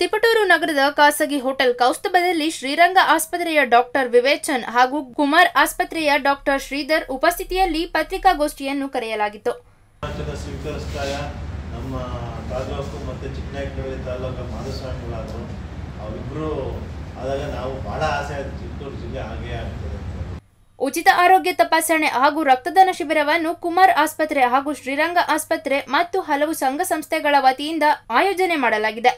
ತಿಪಟೂರು ನಗರದ ಖಾಸಗಿ ಹೋಟೆಲ್ ಕೌಸ್ತುಭದಲ್ಲಿ ಶ್ರೀರಂಗ ಆಸ್ಪತ್ರೆಯ ಡಾಕ್ಟರ್ ವಿವೇಚನ್ ಹಾಗೂ ಕುಮಾರ್ ಆಸ್ಪತ್ರೆಯ ಡಾಕ್ಟರ್ ಶ್ರೀಧರ್ ಉಪಸ್ಥಿತಿಯಲ್ಲಿ ಪತ್ರಿಕಾಗೋಷ್ಠಿಯನ್ನು ಕರೆಯಲಾಗಿತ್ತು ವಾಚನ ಸ್ವೀಕರಿಸ್ತಾಯ ನಮ್ಮ ತಾಲೂಕು ಮತ್ತು ಚಿಕ್ಕನಾಯಕನಹಳ್ಳಿ ತಾಲೂಕು ಮಾಧುಸ್ವಾಮಿಗಳಾದರು ಅವರಿಬ್ಬರು ಆದಾಗ ನಾವು ಭಾಳ ಆಸೆ ಆಯ್ತು ಚಿತ್ತೂರು ಜಿಲ್ಲೆ ಹಾಗೇ ಆಗ್ತದೆ ಅಂತ. ಉಚಿತ ಆರೋಗ್ಯ ತಪಾಸಣೆ ಹಾಗೂ ರಕ್ತದಾನ ಶಿಬಿರವನ್ನು ಕುಮಾರ್ ಆಸ್ಪತ್ರೆ ಹಾಗೂ ಶ್ರೀರಂಗ ಆಸ್ಪತ್ರೆ ಮತ್ತು ಹಲವು ಸಂಘ ಸಂಸ್ಥೆಗಳ ವತಿಯಿಂದ ಆಯೋಜನೆ ಮಾಡಲಾಗಿದೆ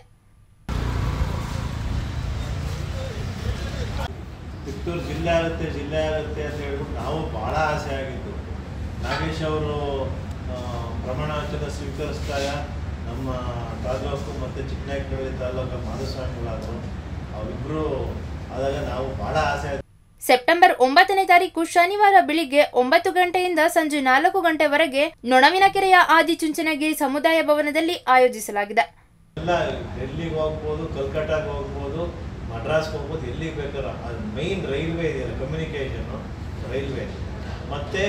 ಚಿತ್ತೂರು ಜಿಲ್ಲೆ ಆಗುತ್ತೆ ಜಿಲ್ಲೆ ಆಗುತ್ತೆ ಅಂತ ಹೇಳ್ಬಿಟ್ಟು ನಾವು ಭಾಳ ಆಸೆ ಆಗಿದ್ದು ನಾಗೇಶ್ ಅವರು ಆ, ಪ್ರಮಾಣ ವಚನ ಸ್ವೀಕರಿಸ್ತಾಯ ನಮ್ಮ ತಾಲೂಕು ಮತ್ತು ಚಿಕ್ಕನಾಯಕನಹಳ್ಳಿ ತಾಲೂಕು ಮಾಧುಸ್ವಾಮಿಗಳಾದರು ಅವರಿಬ್ಬರು ಆದಾಗ ನಾವು ಭಾಳ ಆಸೆ ಆಯ್ತು ಸೆಪ್ಟೆಂಬರ್ ಒಂಬತ್ತನೇ ತಾರೀಕು ಶನಿವಾರ ಬೆಳಿಗ್ಗೆ ಒಂಬತ್ತು ಗಂಟೆಯಿಂದ ಸಂಜೆ ನಾಲ್ಕು ಗಂಟೆವರೆಗೆ ನೊಣವಿನಕೆರೆಯ ಆದಿಚುಂಚನಗಿರಿ ಸಮುದಾಯ ಭವನದಲ್ಲಿ ಆಯೋಜಿಸಲಾಗಿದೆ ಎಲ್ಲ ಡೆಲ್ಲಿಗೆ ಹೋಗ್ಬೋದು ಕಲ್ಕಟ್ಟಾಗೆ ಹೋಗ್ಬೋದು ಮಡ್ರಾಸ್ಗೆ ಹೋಗ್ಬೋದು ಎಲ್ಲಿಗೆ ಬೇಕಾದ್ರೂ ಅದು ಮೈನ್ ರೈಲ್ವೆ ಇದೆಯಲ್ಲ ಕಮ್ಯುನಿಕೇಷನ್ನು ರೈಲ್ವೆ ಮತ್ತು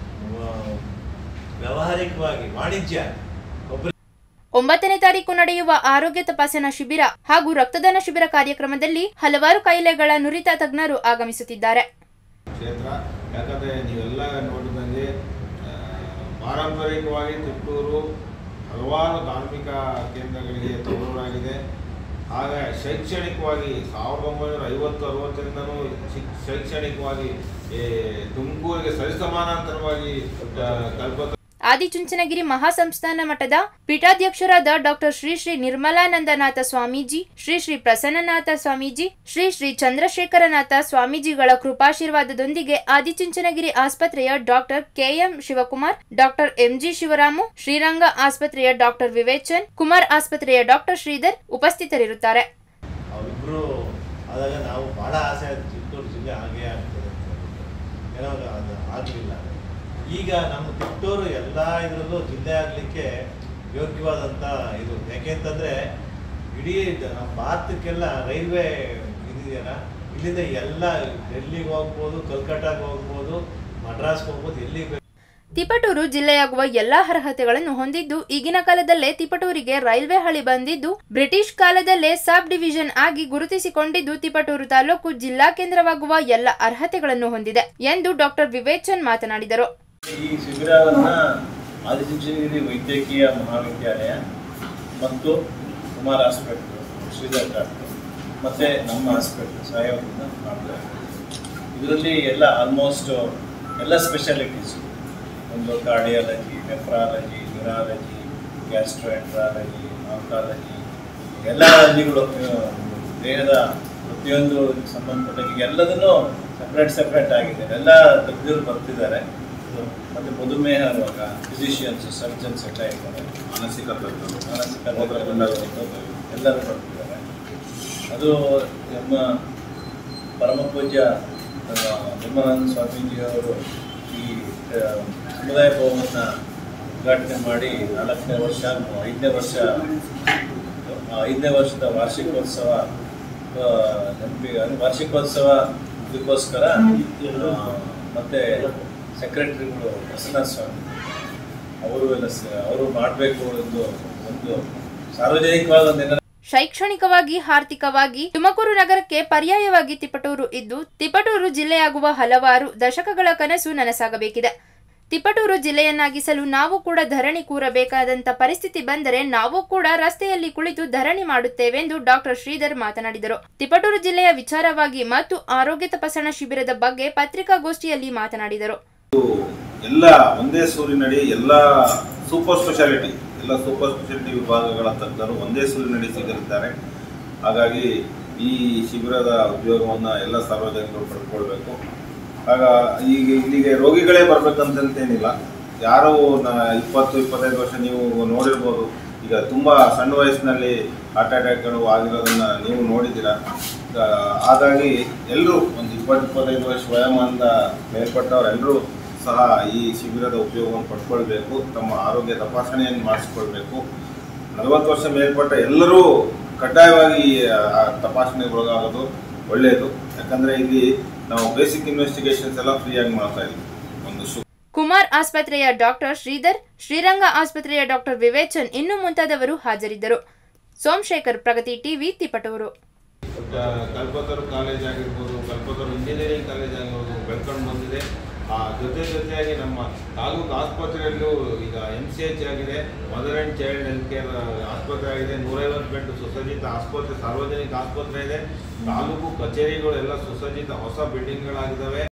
ವ್ಯಾವಹಾರಿಕವಾಗಿ ವಾಣಿಜ್ಯ ಒಬ್ಬರು ಒಂಬತ್ತನೇ ತಾರೀಕು ನಡೆಯುವ ಆರೋಗ್ಯ ತಪಾಸಣಾ ಶಿಬಿರ ಹಾಗೂ ರಕ್ತದಾನ ಶಿಬಿರ ಕಾರ್ಯಕ್ರಮದಲ್ಲಿ ಹಲವಾರು ಕಾಯಿಲೆಗಳ ನುರಿತ ತಜ್ಞರು ಆಗಮಿಸುತ್ತಿದ್ದಾರೆ ಕ್ಷೇತ್ರ ಯಾಕಂದರೆ ನೀವೆಲ್ಲ ನೋಡಿದಂಗೆ ಆ, ಪಾರಂಪರಿಕವಾಗಿ ತಿಪ್ಪೂರು ಹಲವಾರು ಧಾರ್ಮಿಕ ಕೇಂದ್ರಗಳಿಗೆ ತವರೂರಾಗಿದೆ ಹಾಗೆ ಶೈಕ್ಷಣಿಕವಾಗಿ ಸಾವಿರದ ಒಂಬೈನೂರ ಐವತ್ತು ಅರವತ್ತರಿಂದನೂ ಶಿಕ್- ಶೈಕ್ಷಣಿಕವಾಗಿ ಈ ತುಮಕೂರಿಗೆ ಸರಿಸಮಾನಾಂತರವಾಗಿ ಆ, ಕಲ್ಪತ ಆದಿಚುಂಚನಗಿರಿ ಮಹಾಸಂಸ್ಥಾನ ಮಠದ ಪೀಠಾಧ್ಯಕ್ಷರಾದ ಡಾಕ್ಟರ್ ಶ್ರೀ ಶ್ರೀ ನಿರ್ಮಲಾನಂದನಾಥ ಸ್ವಾಮೀಜಿ ಶ್ರೀ ಶ್ರೀ ಪ್ರಸನ್ನನಾಥ ಸ್ವಾಮೀಜಿ ಶ್ರೀ ಶ್ರೀ ಚಂದ್ರಶೇಖರನಾಥ ಸ್ವಾಮೀಜಿಗಳ ಕೃಪಾಶೀರ್ವಾದದೊಂದಿಗೆ ಆದಿಚುಂಚನಗಿರಿ ಆಸ್ಪತ್ರೆಯ doctor KM Shivakumar doctor MG Shivaramu Sriranga ಆಸ್ಪತ್ರೆಯ ಡಾಕ್ಟರ್ ವಿವೇಚನ್ ಕುಮಾರ್ ಆಸ್ಪತ್ರೆಯ ಡಾಕ್ಟರ್ ಶ್ರೀಧರ್ ಉಪಸ್ಥಿತರಿರುತ್ತಾರೆ ಅವರಿಬ್ಬರು ಆದಾಗ ನಾವು ಭಾಳ ಆಸೆ ಆಯ್ತು ಚಿತ್ತೂರು ಜಿಲ್ಲೆ ಹಾಗೇ ಆಗ್ತದೆ ಅಂತ ಹೇಳ್ಬಿಟ್ಟು. ಏನೋ ಅದು ಆಗಲಿಲ್ಲ ಈಗ ನಮ್ಮ ತಿಟ್ಟೂರು ಎಲ್ಲ ಇದರಲ್ಲೂ ಜಿಲ್ಲೆ ಆಗಲಿಕ್ಕೆ ಯೋಗ್ಯವಾದಂಥ ಇದು ಯಾಕೆಂತಂದರೆ ಇಡೀ ದ- ನಮ್ಮ ಭಾರತಕ್ಕೆಲ್ಲ ರೈಲ್ವೆ ಇದೆಯಲ್ಲ ಇಲ್ಲಿಂದ ಎಲ್ಲ ಡೆಲ್ಲಿಗೆ ಹೋಗ್ಬೋದು ಕಲ್ಕಟ್ಟಾಗೆ ಹೋಗ್ಬೋದು ಮಡ್ರಾಸ್ಗೆ ಹೋಗ್ಬೋದು ಎಲ್ಲಿಗೆ ಬೇಕು ತಿಪಟೂರು ಜಿಲ್ಲೆಯಾಗುವ ಎಲ್ಲಾ ಅರ್ಹತೆಗಳನ್ನು ಹೊಂದಿದ್ದು ಈಗಿನ ಕಾಲದಲ್ಲೇ ತಿಪಟೂರಿಗೆ ರೈಲ್ವೆ ಹಳಿ ಬಂದಿದ್ದು ಬ್ರಿಟಿಷ್ ಕಾಲದಲ್ಲೇ ಸಬ್ ಡಿವಿಷನ್ ಆಗಿ ಗುರುತಿಸಿಕೊಂಡಿದ್ದು ತಿಪಟೂರು ತಾಲೂಕು ಜಿಲ್ಲಾ ಕೇಂದ್ರವಾಗುವ ಎಲ್ಲ ಅರ್ಹತೆಗಳನ್ನು ಹೊಂದಿದೆ ಎಂದು ಡಾಕ್ಟರ್ ವಿವೇಚನ್ ಮಾತನಾಡಿದರು ಈ ಶಿಬಿರವನ್ನು ಆದಿಚುಂಚನಗಿರಿ ವೈದ್ಯಕೀಯ ಮಹಾವಿದ್ಯಾಲಯ ಮತ್ತು ಕುಮಾರ್ ಹಾಸ್ಪಿಟ್ಲು ಶ್ರೀಧರ್ ಡಾಕ್ಟರ್ ಮತ್ತು ನಮ್ಮ ಹಾಸ್ಪಿಟ್ಲ್ ಸಹಯೋಗದಿಂದ ಮಾಡ್ತಾ ಇದ್ದೀವಿ ಇದರಲ್ಲಿ ಎಲ್ಲ ಆಲ್ಮೋಸ್ಟ್ ಎಲ್ಲ ಸ್ಪೆಷಾಲಿಟೀಸು ಒಂದು cardiology nephrology neurology gastroenterology oncology ಎಲ್ಲ ಅಲ್ಲಿಗಳು ದೇಹದ ಪ್ರತಿಯೊಂದು ಸಂಬಂಧಪಟ್ಟ ಎಲ್ಲದನ್ನು ಸಪ್ರೇಟ್ ಸಪ್ರೇಟ್ ಆಗಿದೆ ಎಲ್ಲ ತಜ್ಞರು ಬರ್ತಿದ್ದಾರೆ ಮತ್ತು ಮಧುಮೇಹ ರೋಗ ಫಿಸಿಷಿಯನ್ಸ್ ಸರ್ಜನ್ಸ್ ಎಲ್ಲ ಇದ್ದಾರೆ ಮಾನಸಿಕ ತಜ್ಞರು ಮಾನಸಿಕ ರೋಗಗಳು ಎಲ್ಲರೂ ಬರ್ತಿದ್ದಾರೆ ಅದು ನಮ್ಮ ಪರಮ ಪೂಜ್ಯ ನಮ್ಮ ನಿರ್ಮಲಾನಂದ ಸ್ವಾಮೀಜಿಯವರು ಈ ಆ, ಸಮುದಾಯ ಭವನವನ್ನು ಉದ್ಘಾಟನೆ ಮಾಡಿ ನಾಲ್ಕನೇ ವರ್ಷ ಐದನೇ ವರ್ಷ ಆ, ಐದನೇ ವರ್ಷದ ವಾರ್ಷಿಕೋತ್ಸವ ಆ, ನೆನಪಿಗೆ ಅದು ವಾರ್ಷಿಕೋತ್ಸವ ಇದಕ್ಕೋಸ್ಕರ ಆ, ಮತ್ತೆ ಸೆಕ್ರೆಟರಿಗಳು ಪ್ರಸನ್ನ ಸ್ವಾಮಿ ಅವರು ಎಲ್ಲ ಸ- ಅವರು ಮಾಡಬೇಕು ಎಂದು ಒಂದು ಸಾರ್ವಜನಿಕವಾದ ಒಂದು ಏನಾರ ಶೈಕ್ಷಣಿಕವಾಗಿ ಆರ್ಥಿಕವಾಗಿ ತುಮಕೂರು ನಗರಕ್ಕೆ ಪರ್ಯಾಯವಾಗಿ ತಿಪಟೂರು ಇದ್ದು ತಿಪಟೂರು ಜಿಲ್ಲೆಯಾಗುವ ಹಲವಾರು ದಶಕಗಳ ಕನಸು ನನಸಾಗಬೇಕಿದೆ ತಿಪಟೂರು ಜಿಲ್ಲೆಯನ್ನಾಗಿಸಲು ನಾವು ಕೂಡ ಧರಣಿ ಕೂರಬೇಕಾದಂತ ಪರಿಸ್ಥಿತಿ ಬಂದರೆ ನಾವು ಕೂಡ ರಸ್ತೆಯಲ್ಲಿ ಕುಳಿತು ಧರಣಿ ಮಾಡುತ್ತೇವೆಂದು ಡಾಕ್ಟರ್ ಶ್ರೀಧರ್ ಮಾತನಾಡಿದರು ತಿಪಟೂರು ಜಿಲ್ಲೆಯ ವಿಚಾರವಾಗಿ ಮತ್ತು ಆರೋಗ್ಯ ತಪಾಸಣಾ ಶಿಬಿರದ ಬಗ್ಗೆ ಪತ್ರಿಕಾಗೋಷ್ಠಿಯಲ್ಲಿ ಮಾತನಾಡಿದರು ಎಲ್ಲ ಒಂದೇ ಸೂರಿನಡಿ ಎಲ್ಲ ಸೂಪರ್ ಸ್ಪೆಷಾಲಿಟಿ ಎಲ್ಲ ಸೂಪರ್ ಸ್ಪೆಷಾಲಿಟಿ ವಿಭಾಗಗಳ ತಜ್ಞರು ಒಂದೇ ಸೂರಿನಡಿ ಸಿಗಲಿದ್ದಾರೆ ಹಾಗಾಗಿ ಈ ಶಿಬಿರದ ಉದ್ಯೋಗವನ್ನು ಎಲ್ಲ ಸಾರ್ವಜನಿಕರು ಪಡ್ಕೊಳ್ಬೇಕು ಆಗ ಈಗ ಇಲ್ಲಿಗೆ ರೋಗಿಗಳೇ ಬರ್ಬೇಕಂತೇನಿಲ್ಲ ಯಾರೋ ನ ಇಪ್ಪತ್ತು ಇಪ್ಪತ್ತೈದು ವರ್ಷ ನೀವು ನೋಡಿರ್ಬೋದು ಈಗ ತುಂಬ ಸಣ್ಣ ವಯಸ್ಸಿನಲ್ಲಿ ಹಾರ್ಟ್ ಅಟ್ಯಾಕ್ಗಳು ಆಗಿರೋದನ್ನ ನೀವು ನೋಡಿದ್ದೀರಾ ಆ, ಹಾಗಾಗಿ ಎಲ್ಲರೂ ಒಂದು ಇಪ್ಪತ್ತು ಇಪ್ಪತ್ತೈದು ವರ್ಷ ವಯೋಮಾನದ ಮೇಲ್ಪಟ್ಟವರೆಲ್ಲರೂ ಸಹ ಈ ಶಿಬಿರದ ಉಪಯೋಗವನ್ನು ಪಡ್ಕೊಳ್ಬೇಕು ತಮ್ಮ ಆರೋಗ್ಯ ತಪಾಸಣೆಯನ್ನು ಮಾಡಿಸ್ಕೊಳ್ಬೇಕು ನಲವತ್ತು ವರ್ಷ ಮೇಲ್ಪಟ್ಟ ಎಲ್ಲರೂ ಕಡ್ಡಾಯವಾಗಿ ಈ, ಆ, ತಪಾಸಣೆಗೆ ಒಳಗಾಗೋದು ಒಳ್ಳೆಯದು ಯಾಕಂದರೆ ಇಲ್ಲಿ ನಾವು ಬೇಸಿಕ್ ಇನ್ವೆಸ್ಟಿಗೇಷನ್ಸ್ ಎಲ್ಲ ಫ್ರೀಯಾಗಿ ಮಾಡ್ತಾ ಇದ್ದೀವಿ ಒಂದು ಶು ಕುಮಾರ್ ಆಸ್ಪತ್ರೆಯ ಡಾಕ್ಟರ್ ಶ್ರೀಧರ್ ಶ್ರೀರಂಗ ಆಸ್ಪತ್ರೆಯ ಡಾಕ್ಟರ್ ವಿವೇಚನ್ ಇನ್ನು ಮುಂತಾದವರು ಹಾಜರಿದ್ದರು ಸೋಮಶೇಖರ್ ಪ್ರಗತಿ ಟಿವಿ ತಿಪಟೂರು ಕಲ್ಪತರು ಕಾಲೇಜ್ ಆಗಿರ್ಬೋದು ಕಲ್ಪತರು ಇಂಜಿನಿಯರಿಂಗ್ ಕಾಲೇಜ್ ಆಗಿರ್ಬೋದು ಬೆಳ್ಕೊಂಡು ಬಂದಿದೆ ಆ ಜೊತೆ ಜೊತೆಯಾಗಿ ನಮ್ಮ ತಾಲೂಕು ಆಸ್ಪತ್ರೆಯಲ್ಲೂ ಈಗ ಎಮ್ ಸಿ ಎಚ್ ಆಗಿದೆ mother and child health care ಆಸ್ಪತ್ರೆ ಆಗಿದೆ ನೂರೈವತ್ತು ಬೆಡ್ ಸುಸಜ್ಜಿತ ಆಸ್ಪತ್ರೆ ಸಾರ್ವಜನಿಕ ಆಸ್ಪತ್ರೆ ಇದೆ ತಾಲೂಕು ಕಚೇರಿಗಳೆಲ್ಲ ಸುಸಜ್ಜಿತ ಹೊಸ ಬಿಲ್ಡಿಂಗ್ಗಳಾಗಿದ್ದಾವೆ